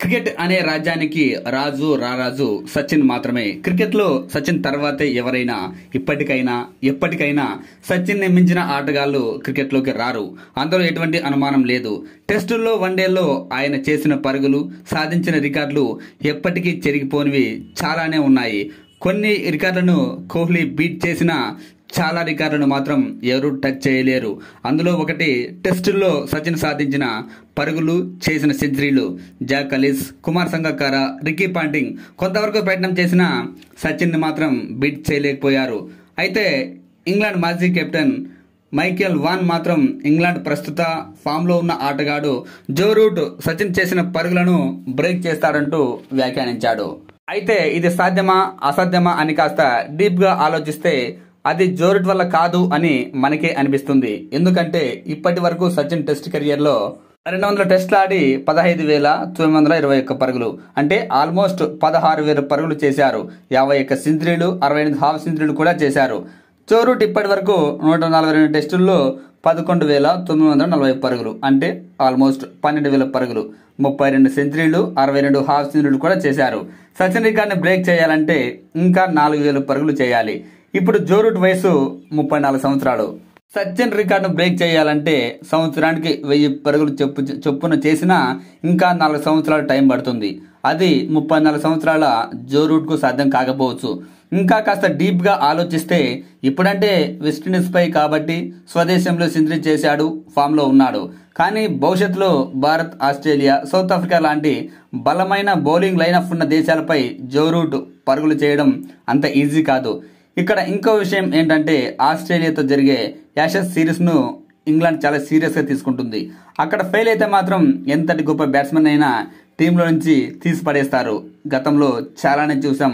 cricket అనే రాజ్యానికి రాజు రారాజు సచిన్ మాత్రమే క్రికెట్లో సచిన్ తర్వాతే ఎవరైనా ఇప్పటికైనా ఎప్పటికైనా సచిన్ ని మించిన ఆటగాళ్లు క్రికెట్లోకి రారు అందులో ఎటువంటి అనుమానం లేదు టెస్టుల్లో వన్డేల్లో ఆయన చేసిన పరుగులు సాధించిన రికార్డులు ఎప్పటికీ చెరిగిపోనివి చాలానే ఉన్నాయి కొన్ని రికార్డులను కోహ్లీ బీట్ చేసిన చాలా రికార్డులను మాత్రం ఎవరు టచ్ చేయలేరు అందులో ఒకటి టెస్టుల్లో సచిన్ సాధించిన పరుగులు చేసిన సెంచరీలు Jacques Kallis Kumar Sangakkara Ricky Ponting కొంతవరకు ప్రయత్నం చేసిన సచిన్ ని మాత్రం బీట్ చేయలేకపోయారు అయితే ఇంగ్లాండ్ మాజీ కెప్టెన్ మైకేల్ వాన్ మాత్రం ఇంగ్లాండ్ ప్రస్తుత ఫామ్లో ఉన్న ఆటగాడు జో రూట్ సచిన్ చేసిన పరుగులను బ్రేక్ చేస్తాడంటూ వ్యాఖ్యానించాడు అయితే ఇది సాధ్యమా అసాధ్యమా అని కాస్త డీప్ గా ఆలోచిస్తే అది జోరుట్ వల్ల కాదు అని మనకే అనిపిస్తుంది ఎందుకంటే ఇప్పటి వరకు సచిన్ టెస్ట్ కెరియర్ లో రెండు వందల టెస్టులు ఆడి పదహైదు వేల తొమ్మిది వందల ఇరవై ఒక్క పరుగులు అంటే ఆల్మోస్ట్ పదహారు వేల పరుగులు చేశారు యాభై ఒక్క సెంచరీలు అరవై ఎనిమిది హాఫ్ సెంచరీలు కూడా చేశారు చోరూట్ ఇప్పటి వరకు నూట నలభై రెండు టెస్టుల్లో పదకొండు వేల తొమ్మిది వందల నలభై పరుగులు అంటే ఆల్మోస్ట్ పన్నెండు వేల పరుగులు ముప్పై రెండు సెంచరీలు అరవై రెండు హాఫ్ సెంచరీలు కూడా చేశారు సచిన్ రికార్డ్ని బ్రేక్ చేయాలంటే ఇంకా నాలుగు వేల పరుగులు చేయాలి ఇప్పుడు జోరూట్ వయసు ముప్పై నాలుగు సంవత్సరాలు సచిన్ రికార్డును బ్రేక్ చేయాలంటే సంవత్సరానికి వెయ్యి పరుగులు చెప్పు చొప్పున చేసినా ఇంకా నాలుగు సంవత్సరాలు టైం పడుతుంది అది ముప్పై నాలుగు సంవత్సరాల జోరూట్ కు సాధ్యం కాకపోవచ్చు ఇంకా కాస్త డీప్ గా ఆలోచిస్తే ఇప్పుడంటే వెస్టిండీస్ పై కాబట్టి స్వదేశంలో సెంచరీ చేశాడు ఫామ్ లో ఉన్నాడు కానీ భవిష్యత్తులో భారత్ ఆస్ట్రేలియా సౌత్ ఆఫ్రికా లాంటి బలమైన బౌలింగ్ లైనప్ ఉన్న దేశాలపై జోరూట్ పరుగులు చేయడం అంత ఈజీ కాదు ఇక్కడ ఇంకో విషయం ఏంటంటే ఆస్ట్రేలియాతో జరిగే యాషెస్ సిరీస్ ను ఇంగ్లాండ్ చాలా సీరియస్ గా తీసుకుంటుంది అక్కడ ఫెయిల్ అయితే మాత్రం ఎంతటి గొప్ప బ్యాట్స్మెన్ అయినా టీంలో నుంచి తీసి పడేస్తారు గతంలో చాలానే చూసాం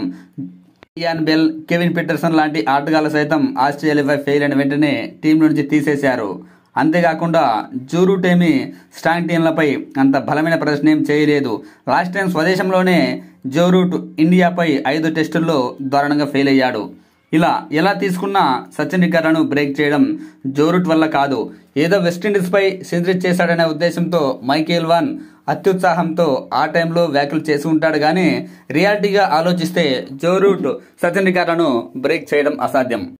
ఇయాన్ బెల్ కెవిన్ పీటర్సన్ లాంటి ఆటగాళ్లు సైతం ఆస్ట్రేలియాపై ఫెయిల్ అయిన వెంటనే టీం నుంచి తీసేశారు అంతేకాకుండా జూరూట్ ఏమి స్ట్రాంగ్ టీంలపై అంత బలమైన ప్రదర్శన ఏం చేయలేదు లాస్ట్ టైం స్వదేశంలోనే జోరూట్ ఇండియాపై ఐదు టెస్టుల్లో దారుణంగా ఫెయిల్ అయ్యాడు ఇలా ఎలా తీసుకున్నా సచిన్ రికార్డును బ్రేక్ చేయడం జోరూట్ వల్ల కాదు ఏదో వెస్టిండీస్ పై సెంచరీ చేశాడనే ఉద్దేశంతో మైకేల్ వాన్ అత్యుత్సాహంతో ఆ టైంలో వ్యాఖ్యలు చేసి ఉంటాడు కానీ రియాలిటీగా ఆలోచిస్తే జోరూట్ సచిన్ రికార్డును బ్రేక్ చేయడం అసాధ్యం